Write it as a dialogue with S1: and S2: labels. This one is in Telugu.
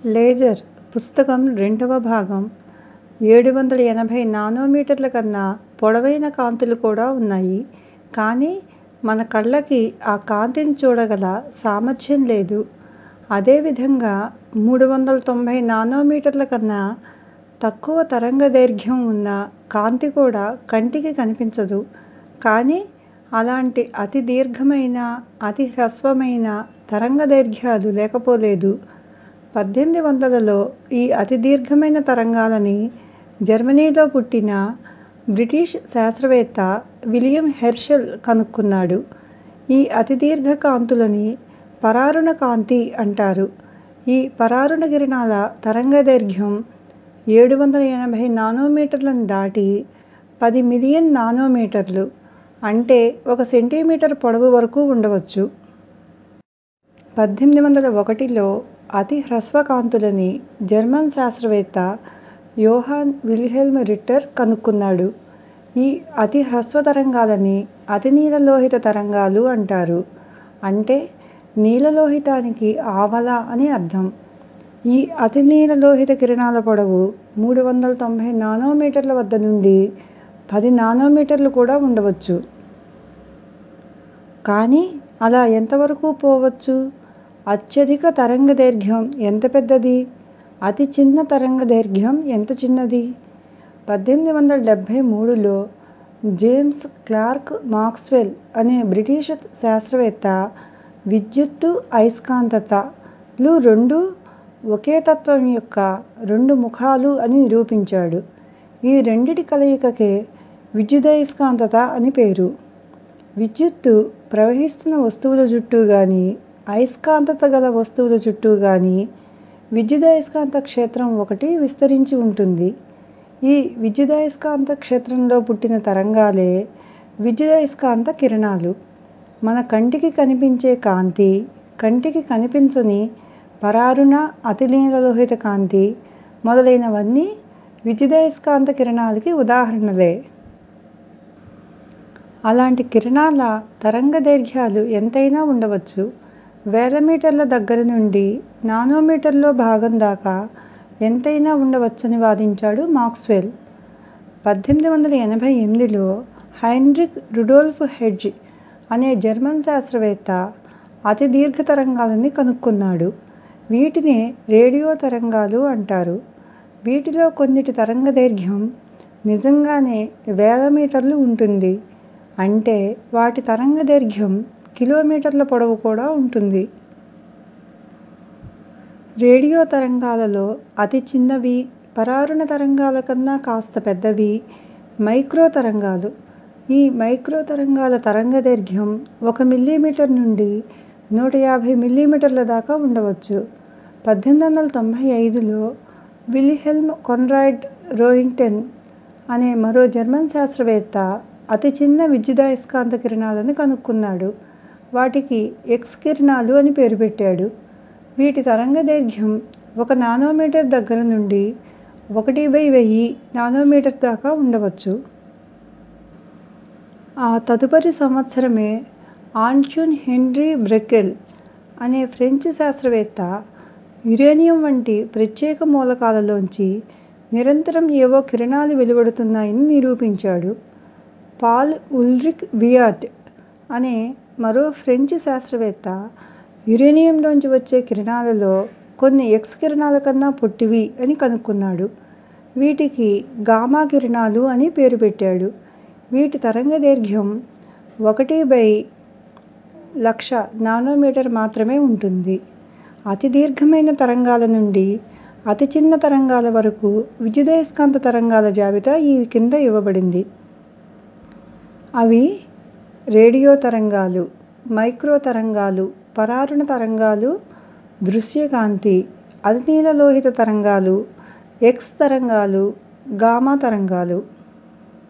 S1: లేజర్ పుస్తకం రెండవ భాగం ఏడు వందల ఎనభై నానోమీటర్ల కన్నా పొడవైన కాంతులు కూడా ఉన్నాయి కానీ మన కళ్ళకి ఆ కాంతిని చూడగల సామర్థ్యం లేదు అదేవిధంగా మూడు వందల తొంభై నానోమీటర్ల కన్నా తక్కువ తరంగదైర్ఘ్యం ఉన్న కాంతి కూడా కంటికి కనిపించదు కానీ అలాంటి అతి దీర్ఘమైన అతి హ్రస్వమైన తరంగదైర్ఘ్యాలు లేకపోలేదు పద్దెనిమిది వందలలో ఈ అతి దీర్ఘమైన తరంగాలని జర్మనీలో పుట్టిన బ్రిటిష్ శాస్త్రవేత్త విలియం హెర్షెల్ కనుక్కున్నాడు ఈ అతి దీర్ఘ కాంతులని పరారుణ కాంతి అంటారు ఈ పరారుణ కిరణాల తరంగదైర్ఘ్యం ఏడు వందల ఎనభై నానోమీటర్లను దాటి పది మిలియన్ నానోమీటర్లు అంటే ఒక సెంటీమీటర్ పొడవు వరకు ఉండవచ్చు పద్దెనిమిది వందల ఒకటిలో అతి హ్రస్వ కాంతులని జర్మన్ శాస్త్రవేత్త యోహాన్ విల్హెల్మ్ రిట్టర్ కనుక్కున్నాడు ఈ అతి హ్రస్వ తరంగాలని అతినీలలోహిత తరంగాలు అంటారు అంటే నీలలోహితానికి ఆవల అని అర్థం ఈ అతినీలలోహిత కిరణాల పొడవు మూడు వందల తొంభై నానోమీటర్ల వద్ద నుండి పది నానోమీటర్లు కూడా ఉండవచ్చు కానీ అలా ఎంతవరకు పోవచ్చు అత్యధిక తరంగదైర్ఘ్యం ఎంత పెద్దది అతి చిన్న తరంగదైర్ఘ్యం ఎంత చిన్నది పద్దెనిమిది వందల డెబ్బై మూడులో జేమ్స్ క్లార్క్ మాక్స్వెల్ అనే బ్రిటిష్ శాస్త్రవేత్త విద్యుత్తు అయస్కాంతతలు రెండూ ఒకే తత్వం యొక్క రెండు ముఖాలు అని నిరూపించాడు ఈ రెండిటి కలయికకే విద్యుదయస్కాంతత అని పేరు విద్యుత్తు ప్రవహిస్తున్న వస్తువుల చుట్టూ గాని అయస్కాంతత గల వస్తువుల చుట్టూ గాని విద్యుదయస్కాంత క్షేత్రం ఒకటి విస్తరించి ఉంటుంది ఈ విద్యుదయస్కాంత క్షేత్రంలో పుట్టిన తరంగాలే విద్యుదయస్కాంత కిరణాలు మన కంటికి కనిపించే కాంతి కంటికి కనిపించని పరారుణ అతినీలలోహిత కాంతి మొదలైనవన్నీ విద్యుదయస్కాంత కిరణాలకి ఉదాహరణలే అలాంటి కిరణాల తరంగదైర్ఘ్యాలు ఎంతైనా ఉండవచ్చు వేల మీటర్ల దగ్గర నుండి నానోమీటర్లో భాగం దాకా ఎంతైనా ఉండవచ్చని వాదించాడు మాక్స్వెల్ పద్దెనిమిది వందల ఎనభై ఎనిమిదిలో హైన్రిక్ రుడోల్ఫ్ హెడ్జ్ అనే జర్మన్ శాస్త్రవేత్త అతి దీర్ఘ తరంగాలని కనుక్కున్నాడు వీటినే రేడియో తరంగాలు అంటారు వీటిలో కొన్నిటి తరంగదైర్ఘ్యం నిజంగానే వేల మీటర్లు ఉంటుంది అంటే వాటి తరంగదైర్ఘ్యం కిలోమీటర్ల పొడవు కూడా ఉంటుంది రేడియో తరంగాలలో అతి చిన్నవి పరారుణ తరంగాల కన్నా కాస్త పెద్దవి మైక్రో తరంగాలు ఈ మైక్రో తరంగాల తరంగదైర్ఘ్యం ఒక మిల్లీమీటర్ నుండి నూట యాభై మిల్లీమీటర్ల దాకా ఉండవచ్చు పద్దెనిమిది వందల తొంభై ఐదులో విల్హెల్మ్ కొన్రాడ్ రోయింటెన్ అనే మరో జర్మన్ శాస్త్రవేత్త అతి చిన్న విద్యుదయస్కాంత కిరణాలని కనుక్కున్నాడు వాటికి ఎక్స్ కిరణాలు అని పేరు పెట్టాడు వీటి తరంగదైర్ఘ్యం ఒక నానోమీటర్ దగ్గర నుండి ఒకటి బై వెయ్యి నానోమీటర్ దాకా ఉండవచ్చు ఆ తదుపరి సంవత్సరమే ఆంట్యూన్ హెన్రీ బ్రెకెల్ అనే ఫ్రెంచ్ శాస్త్రవేత్త యురేనియం వంటి ప్రత్యేక మూలకాలలోంచి నిరంతరం ఏవో కిరణాలు వెలువడుతున్నాయని నిరూపించాడు పాల్ ఉల్రిక్ బియాట్ అనే మరో ఫ్రెంచ్ శాస్త్రవేత్త యురేనియంలోంచి వచ్చే కిరణాలలో కొన్ని ఎక్స్ కిరణాల కన్నా పొట్టివి అని కనుక్కున్నాడు వీటికి గామా కిరణాలు అని పేరు పెట్టాడు వీటి తరంగదైర్ఘ్యం ఒకటి బై లక్ష నానోమీటర్ మాత్రమే ఉంటుంది అతి దీర్ఘమైన తరంగాల నుండి అతి చిన్న తరంగాల వరకు విద్యుదయస్కాంత తరంగాల జాబితా ఈ కింద ఇవ్వబడింది అవి రేడియో తరంగాలు మైక్రో తరంగాలు పరారుణ తరంగాలు దృశ్యకాంతి అతినీలలోహిత తరంగాలు ఎక్స్ తరంగాలు గామా తరంగాలు